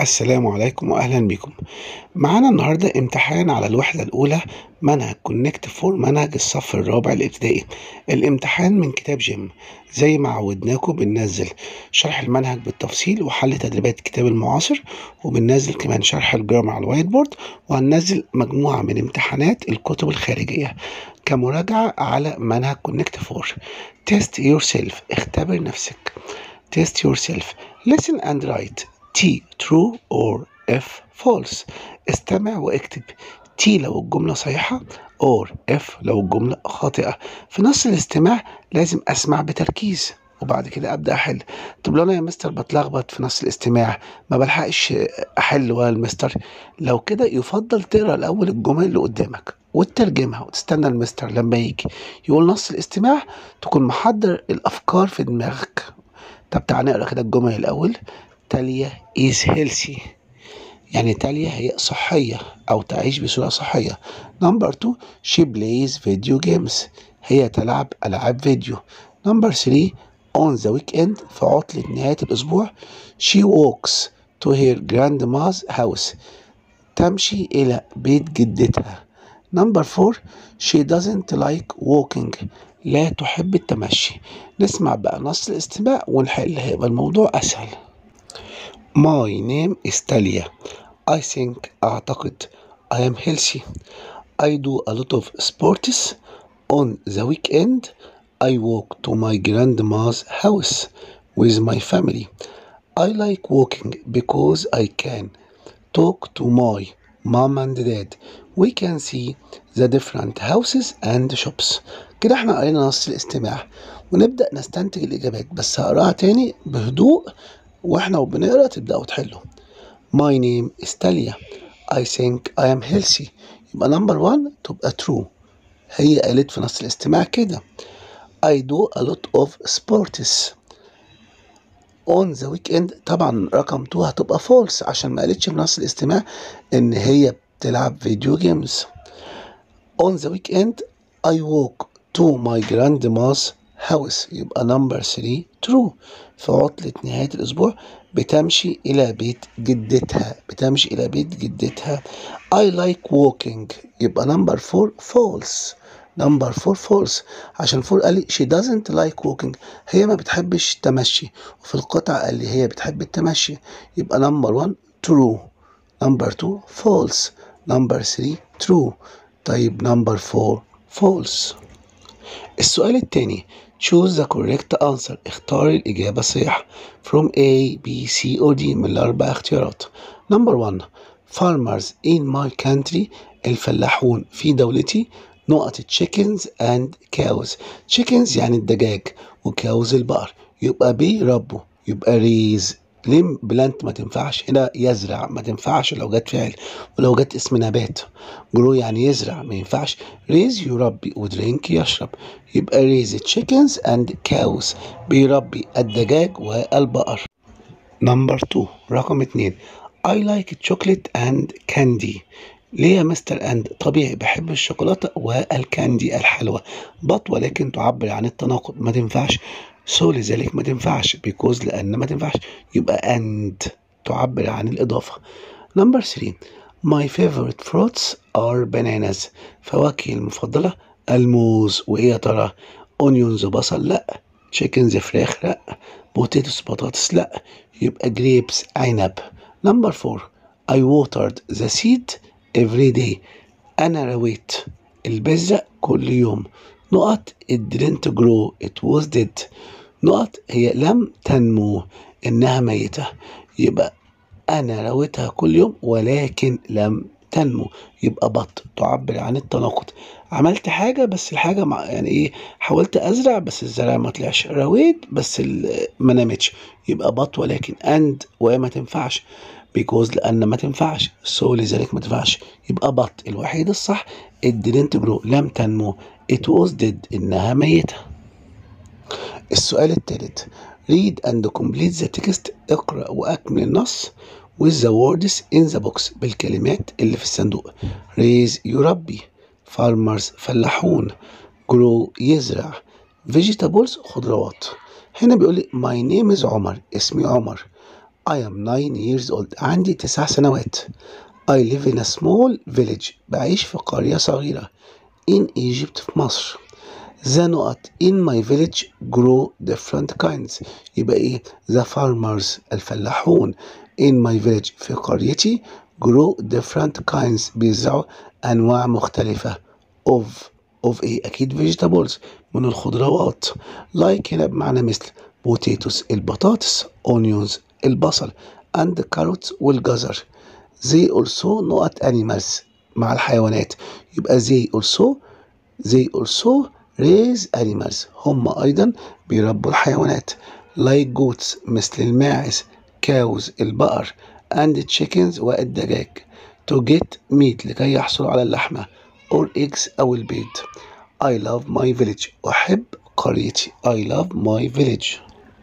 السلام عليكم وأهلا بكم معانا النهاردة امتحان على الوحدة الأولى منهج كونكت فور منهج الصف الرابع الابتدائي الامتحان من كتاب جيم زي ما عودناكم بننزل شرح المنهج بالتفصيل وحل تدريبات الكتاب المعاصر وبننزل كمان شرح الجرامر على الوايت بورد وهننزل مجموعة من امتحانات الكتب الخارجية كمراجعة على منهج كونكت فور تيست يور سيلف اختبر نفسك تيست يور سيلف listen and write T true or F false استمع واكتب T لو الجملة صحيحة or F لو الجملة خاطئة في نص الاستماع لازم أسمع بتركيز وبعد كده أبدأ أحل طب لو أنا يا مستر بتلخبط في نص الاستماع ما بلحقش أحل ولا المستر لو كده يفضل تقرأ الأول الجمل اللي قدامك وتترجمها وتستنى المستر لما يجي يقول نص الاستماع تكون محضر الأفكار في دماغك طب تعال نقرأ كده الجمل الأول تاليا is healthy يعني تاليا هي صحية أو تعيش بصورة صحية نمبر 2 she plays video games هي تلعب ألعاب فيديو نمبر 3 on the weekend في عطلة نهاية الأسبوع she walks to her grandma's house تمشي إلى بيت جدتها نمبر 4 she doesn't like walking لا تحب التمشي نسمع بقى نص الاستماع ونحل هيبقى الموضوع أسهل My name is Talia. I think أعتقد I am healthy. I do a lot of sports. On the weekend, I walk to my grandma's house with my family. I like walking because I can talk to my mom and dad. We can see the different houses and shops. كده احنا قرينا نص الاستماع ونبدأ نستنتج الإجابات بس هقراها تاني بهدوء واحنا وبنقرا تبداوا تحلوا My name is Talia I think I am healthy يبقى نمبر 1 تبقى true هي قالت في نص الاستماع كده I do a lot of sports on the weekend طبعا رقم 2 هتبقى false عشان ما قالتش في نص الاستماع ان هي بتلعب فيديو جيمز on the weekend I walk to my grandma's house يبقى نمبر 3 true في عطلة نهاية الأسبوع بتمشي إلى بيت جدتها بتمشي إلى بيت جدتها I like walking يبقى نمبر 4 false نمبر 4 false عشان 4 قال لي she doesn't like walking هي ما بتحبش التمشي وفي القطعة قال لي هي بتحب التمشي يبقى نمبر 1 true نمبر 2 false نمبر 3 true طيب نمبر 4 false السؤال الثاني choose the correct answer اختار الإجابة الصحيحة from A, B, C or D من الأربع اختيارات number one farmers in my country الفلاحون في دولتي نقط chickens and cows chickens يعني الدجاج وكاوز البقر يبقى بيربوا يبقى ريز ليه بلانت ما تنفعش هنا يزرع ما تنفعش لو جت فعل ولو جت اسم نبات جرو يعني يزرع ما ينفعش ريز يربي ودرينك يشرب يبقى ريز تشيكنز اند كاوز بيربي الدجاج والبقر نمبر 2 رقم 2 I like chocolate and candy ليه يا مستر اند طبيعي بحب الشوكولاته والكاندي الحلوى بط ولكن تعبر عن التناقض ما تنفعش سو لذلك ما تنفعش بيكوز لان ما تنفعش يبقى اند تعبر عن الاضافه نمبر 3 my favorite fruits are bananas فواكهي المفضله الموز وايه يا ترى اونيونز بصل لا تشيكنز فراخ لا بوتيتوس بطاطس لا يبقى جريبس عنب نمبر 4 I watered the seed every day أنا رويت البذرة كل يوم نقط it didn't grow it was dead نقط هي لم تنمو إنها ميتة يبقى أنا رويتها كل يوم ولكن لم تنمو يبقى بط تعبر عن التناقض عملت حاجة بس الحاجة مع يعني إيه حاولت أزرع بس الزرع ما طلعش رويت بس ما نمتش يبقى بط ولكن أند وما تنفعش بيكوز لأن ما تنفعش سو لذلك ما تنفعش يبقى بط الوحيد الصح it didn't grow لم تنمو it was dead إنها ميتة السؤال الثالث read and complete the text اقرأ وأكمل النص with the words in the box بالكلمات اللي في الصندوق raise يربي farmers فلاحون grow يزرع vegetables خضروات هنا بيقول لي my name is عمر اسمي عمر I am nine years old عندي تسع سنوات I live in a small village بعيش في قرية صغيرة in Egypt في مصر The نقط in my village grow different kinds يبقى ايه the farmers الفلاحون in my village في قريتي grow different kinds بيزرعوا أنواع مختلفة of of ايه أكيد vegetables من الخضروات like هنا بمعنى مثل potatoes البطاطس onions البصل and carrots والجزر they also نقط animals مع الحيوانات يبقى they also they also raise animals هم أيضا بيربوا الحيوانات like goats مثل الماعز cows البقر and chickens والدجاج to get meat لكي يحصلوا على اللحمة or eggs أو البيض I love my village أحب قريتي I love my village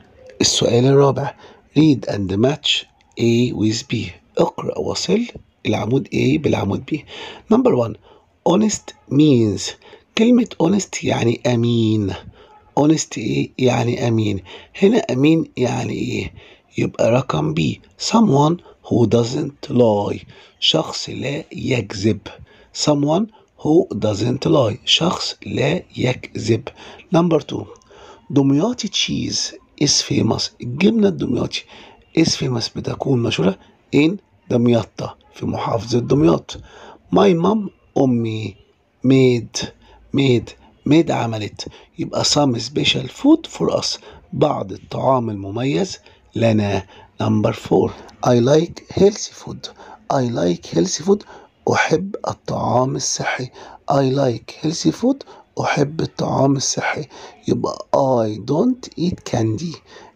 السؤال الرابع read and match A with B اقرأ وصل العمود A بالعمود B number one honest means كلمة honest يعني أمين honest إيه يعني أمين هنا أمين يعني إيه يبقى رقم B someone who doesn't lie شخص لا يكذب someone who doesn't lie شخص لا يكذب number two دمياطي تشيز is famous الجبنة الدمياطي is famous بتكون مشهورة in دمياطة في محافظة دمياط my mom أمي made made made عملت يبقى some special food for us بعض الطعام المميز لنا number four I like healthy food I like healthy food أحب الطعام الصحي I like healthy food أحب الطعام الصحي يبقى I don't eat candy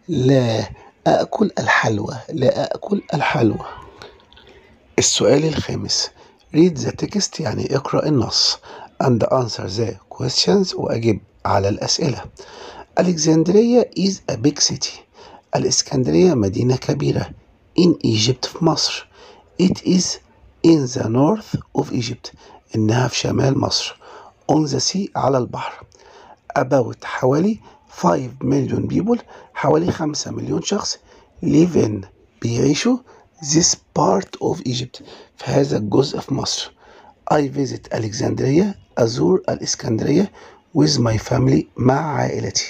لا أأكل الحلوى لا أأكل الحلوى السؤال الخامس read the text يعني اقرأ النص and answer the questions وأجب على الأسئلة Alexandria is a big city الإسكندرية مدينة كبيرة in Egypt في مصر it is in the north of Egypt إنها في شمال مصر on the sea على البحر about حوالي 5 مليون people حوالي 5 مليون شخص live in بيعيشوا this part of Egypt في هذا الجزء في مصر I visit Alexandria أزور الإسكندرية with my family مع عائلتي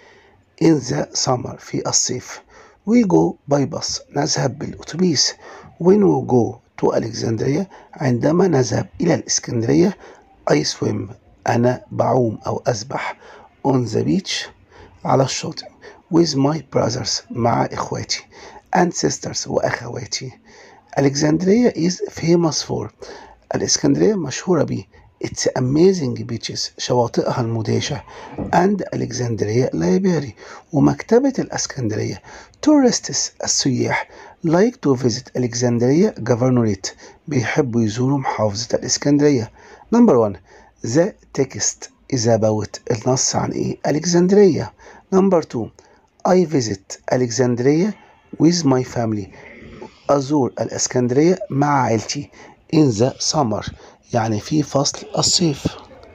in the summer في الصيف we go by bus نذهب بالأتوبيس when we go to Alexandria عندما نذهب إلى الإسكندرية I swim أنا بعوم أو أسبح on the beach على الشاطئ with my brothers مع إخواتي and sisters وأخواتي Alexandria is famous for الإسكندرية مشهورة ب It's amazing beaches شواطئها المدهشة and Alexandria library ومكتبة الإسكندرية tourists السياح like to visit Alexandria governorate بيحبوا يزوروا محافظة الإسكندرية number one the text is about النص عن إيه Alexandria number two I visit Alexandria with my family أزور الإسكندرية مع عائلتي in the summer يعني في فصل الصيف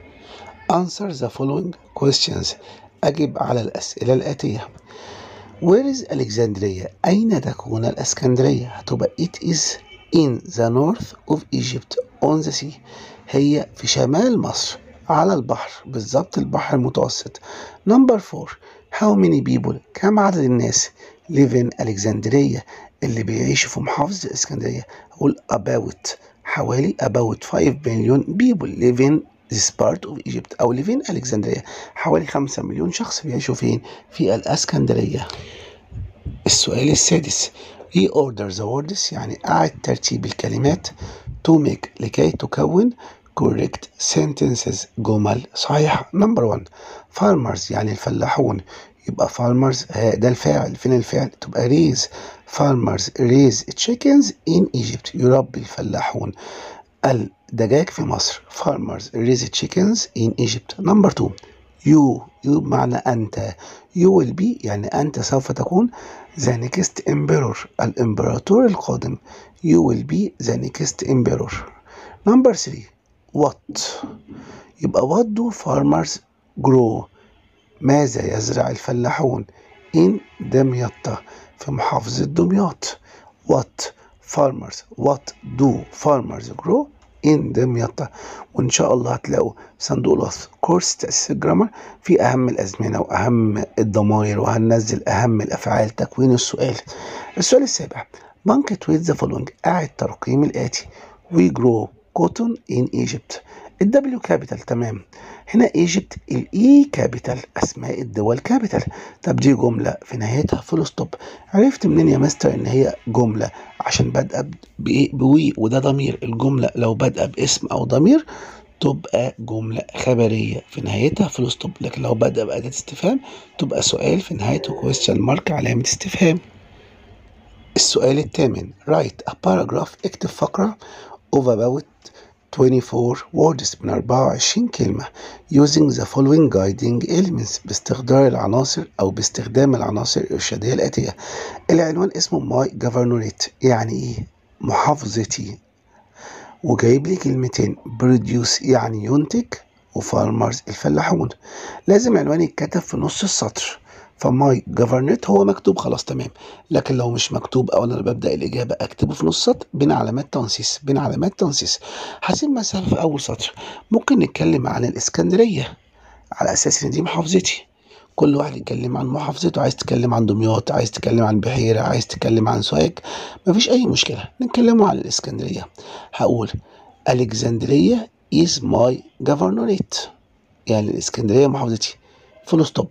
answer the following questions أجب على الأسئلة الآتية Where is Alexandria؟ أين تكون الإسكندرية؟ هتبقى it is in the north of Egypt on the sea هي في شمال مصر على البحر بالضبط البحر المتوسط number four how many people كم عدد الناس live in Alexandria اللي بيعيشوا في محافظة الإسكندرية أقول about حوالي about 5 مليون people live in this part of Egypt أو live in Alexandria حوالي 5 مليون شخص بيعيشوا فين في الإسكندرية السؤال السادس reorder the words يعني أعد ترتيب الكلمات to make لكي تكون correct sentences جمل صحيحة number one farmers يعني الفلاحون يبقى farmers ده الفاعل فين الفعل تبقى raise farmers raise chickens in Egypt يربي الفلاحون الدجاج في مصر farmers raise chickens in Egypt number two you you بمعنى أنت you will be يعني أنت سوف تكون the next emperor الإمبراطور القادم you will be the next emperor number three what يبقى what do farmers grow ماذا يزرع الفلاحون in دمياط في محافظة دمياط what farmers what do farmers grow in دمياط وإن شاء الله هتلاقوا في صندوق الوصف كورس تأسيس الجرامر في أهم الأزمنة وأهم الضمائر وهننزل أهم الأفعال تكوين السؤال السؤال السابع بانكت with the following أعد ترقيم الآتي we grow cotton in Egypt الدبليو كابيتال تمام هنا ايجيبت الاي كابيتال اسماء الدول كابيتال طب دي جمله في نهايتها فول ستوب عرفت منين يا مستر ان هي جمله عشان بادئه بايه بوي وده ضمير الجمله لو بادئه باسم او ضمير تبقى جملة خبرية في نهايتها فول ستوب لكن لو بدأ بأداة استفهام تبقى سؤال في نهايته question مارك علامة استفهام السؤال الثامن write a paragraph اكتب فقرة of about 24 words من 24 كلمة using the following guiding elements باستخدام العناصر أو باستخدام العناصر الإرشادية الآتية العنوان اسمه my governorate يعني إيه محافظتي وجايب لي كلمتين produce يعني ينتج وفارمرز الفلاحون لازم عنوان يتكتب في نص السطر فماي جفرنت هو مكتوب خلاص تمام لكن لو مش مكتوب او انا ببدا الاجابه اكتبه في نص سطر بين علامات تنصيص بين علامات تنصيص هسيب مسافه في اول سطر ممكن نتكلم عن الاسكندريه على اساس ان دي محافظتي كل واحد يتكلم عن محافظته عايز تتكلم عن دمياط عايز تتكلم عن بحيره عايز تتكلم عن سوهاج مفيش اي مشكله نتكلموا عن الاسكندريه هقول الكسندريه is my governorate يعني الاسكندريه محافظتي فول ستوب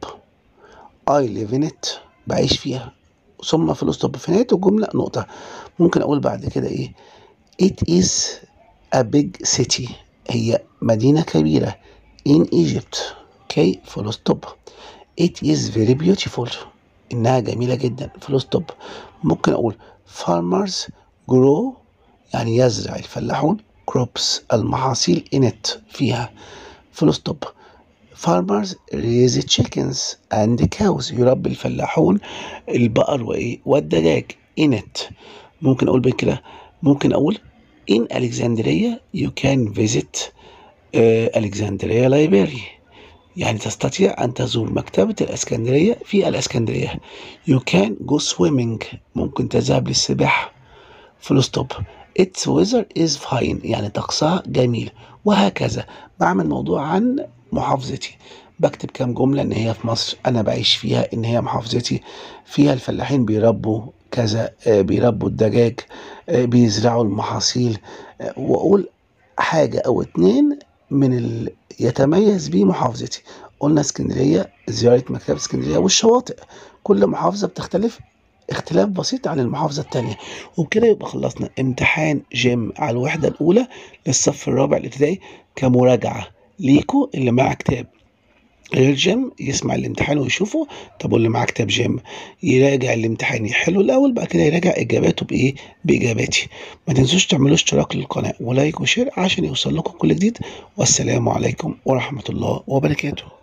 I live in it بعيش فيها ثم فول ستوب في نهاية الجملة نقطة ممكن أقول بعد كده إيه It is a big city هي مدينة كبيرة in Egypt اوكي فول ستوب It is very beautiful إنها جميلة جدا فول ستوب ممكن أقول farmers grow يعني يزرع الفلاحون crops المحاصيل in it فيها فول ستوب farmers raise chickens and cows يربي الفلاحون البقر وايه والدجاج in it ممكن اقول بكده ممكن اقول in Alexandria you can visit uh, Alexandria library يعني تستطيع أن تزور مكتبة الإسكندرية في الإسكندرية you can go swimming ممكن تذهب للسباحة فول ستوب its weather is fine يعني طقسها جميل وهكذا بعمل موضوع عن محافظتي بكتب كام جملة إن هي في مصر أنا بعيش فيها إن هي محافظتي فيها الفلاحين بيربوا كذا آه، بيربوا الدجاج آه، بيزرعوا المحاصيل آه، وأقول حاجة أو اتنين من ال... يتميز بيه محافظتي قلنا اسكندرية زيارة مكتبة اسكندرية والشواطئ كل محافظة بتختلف اختلاف بسيط عن المحافظة التانية وبكده يبقى خلصنا امتحان جيم على الوحدة الأولى للصف الرابع الابتدائي كمراجعة ليكو اللي معاه كتاب غير جيم يسمع الامتحان ويشوفه طب واللي معاه كتاب جيم يراجع الامتحان يحله الاول بعد كده يراجع اجاباته بايه باجاباتي ما تنسوش تعملوا اشتراك للقناه ولايك وشير عشان يوصل لكم كل جديد والسلام عليكم ورحمه الله وبركاته